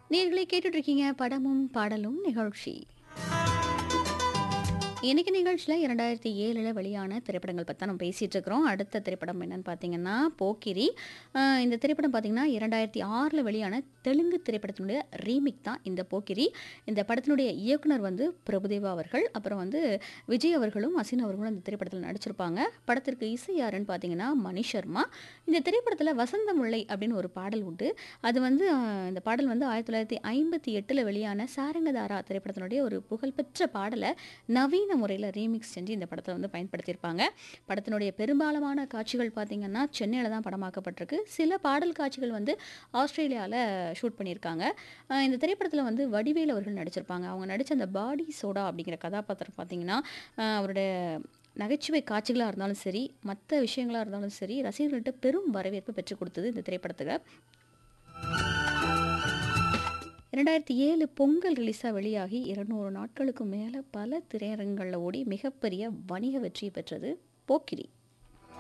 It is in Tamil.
நேர்களை கேட்டுட்டு இருக்கீங்க படமும் பாடலும் நிகழ்ச்சி இன்னைக்கு நிகழ்ச்சியில் இரண்டாயிரத்தி ஏழில் வெளியான திரைப்படங்கள் பற்றி தான் நம்ம பேசிகிட்டு இருக்கிறோம் அடுத்த திரைப்படம் என்னன்னு பார்த்தீங்கன்னா போக்கிரி அஹ் இந்த திரைப்படம் பார்த்தீங்கன்னா இரண்டாயிரத்தி ஆறில் வெளியான தெலுங்கு திரைப்படத்தினுடைய ரீமிக் தான் இந்த போக்கிரி இந்த படத்தினுடைய இயக்குனர் வந்து பிரபுதேவா அவர்கள் அப்புறம் வந்து விஜய் அவர்களும் அசின் அவர்களும் இந்த திரைப்படத்தில் நடிச்சிருப்பாங்க படத்திற்கு இசை யாருன்னு பார்த்தீங்கன்னா மணி சர்மா இந்த திரைப்படத்தில் வசந்த முல்லை அப்படின்னு ஒரு பாடல் உண்டு அது வந்து அஹ், இந்த பாடல் வந்து ஆயிரத்தி தொள்ளாயிரத்தி ஐம்பத்தி எட்டில் வெளியான சாரங்கதாரா திரைப்படத்தினுடைய ஒரு புகழ்பெற்ற பாடலை நவீன முறையில் ரீமிக்ஸ் செஞ்சு இந்த படத்தில் வந்து பயன்படுத்தியிருப்பாங்க படத்தினுடைய பெரும்பாலான காட்சிகள் பார்த்தீங்கன்னா சென்னையில் தான் படமாக்கப்பட்டிருக்கு சில பாடல் காட்சிகள் வந்து ஆஸ்திரேலியாவில் ஷூட் பண்ணியிருக்காங்க அஹ் இந்த திரைப்படத்தில் வந்து வடிவேல் அவர்கள் நடிச்சிருப்பாங்க அவங்க நடித்த அந்த பாடி சோடா அப்படிங்கிற கதாபாத்திரம் பார்த்தீங்கன்னா அஹ் அவருடைய நகைச்சுவை காட்சிகளாக இருந்தாலும் சரி மற்ற விஷயங்களாக இருந்தாலும் சரி ரசிகர்கள்ட்ட பெரும் வரவேற்பு பெற்றுக் கொடுத்தது இந்த திரைப்படத்துக்கு இரண்டாயிரத்தி ஏழு பொங்கல் ரிலீஸாக வெளியாகி இருநூறு நாட்களுக்கு மேலே பல திரையரங்குகளில் ஓடி மிகப்பெரிய வணிக வெற்றியை பெற்றது போக்கிரி